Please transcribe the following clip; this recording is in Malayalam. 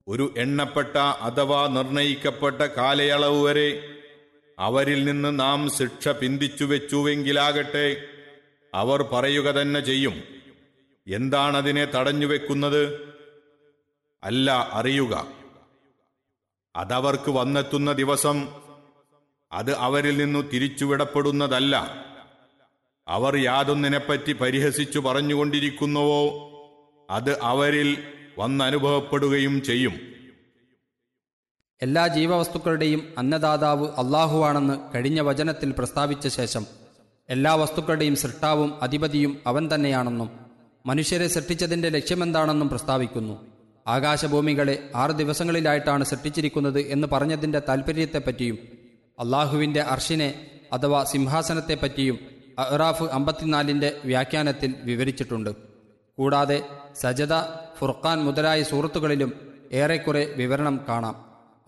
ഒരു എണ്ണപ്പെട്ട അഥവാ നിർണയിക്കപ്പെട്ട കാലയളവ് വരെ അവരിൽ നിന്ന് നാം ശിക്ഷ പിന്തിച്ചു വെച്ചുവെങ്കിലാകട്ടെ അവർ പറയുക തന്നെ ചെയ്യും എന്താണതിനെ തടഞ്ഞു വെക്കുന്നത് അല്ല അറിയുക അതവർക്ക് വന്നെത്തുന്ന ദിവസം അത് അവരിൽ നിന്നു തിരിച്ചുവിടപ്പെടുന്നതല്ല അവർ യാതൊന്നിനെപ്പറ്റി പരിഹസിച്ചു പറഞ്ഞുകൊണ്ടിരിക്കുന്നുവോ അത് അവരിൽ വന്നനുഭവപ്പെടുകയും ചെയ്യും എല്ലാ ജീവവസ്തുക്കളുടെയും അന്നദാതാവ് അള്ളാഹുവാണെന്ന് കഴിഞ്ഞ വചനത്തിൽ പ്രസ്താവിച്ച ശേഷം എല്ലാ വസ്തുക്കളുടെയും സൃഷ്ടാവും അധിപതിയും അവൻ തന്നെയാണെന്നും മനുഷ്യരെ സൃഷ്ടിച്ചതിന്റെ ലക്ഷ്യമെന്താണെന്നും പ്രസ്താവിക്കുന്നു ആകാശഭൂമികളെ ആറ് ദിവസങ്ങളിലായിട്ടാണ് സൃഷ്ടിച്ചിരിക്കുന്നത് എന്ന് പറഞ്ഞതിന്റെ താൽപ്പര്യത്തെപ്പറ്റിയും അള്ളാഹുവിന്റെ അർഷിനെ അഥവാ സിംഹാസനത്തെപ്പറ്റിയും അഹ്റാഫ് അമ്പത്തിനാലിന്റെ വ്യാഖ്യാനത്തിൽ വിവരിച്ചിട്ടുണ്ട് കൂടാതെ സജദ ഫുർഖാൻ മുതലായ സൂറത്തുകളിലും ഏറെക്കുറെ വിവരണം കാണാം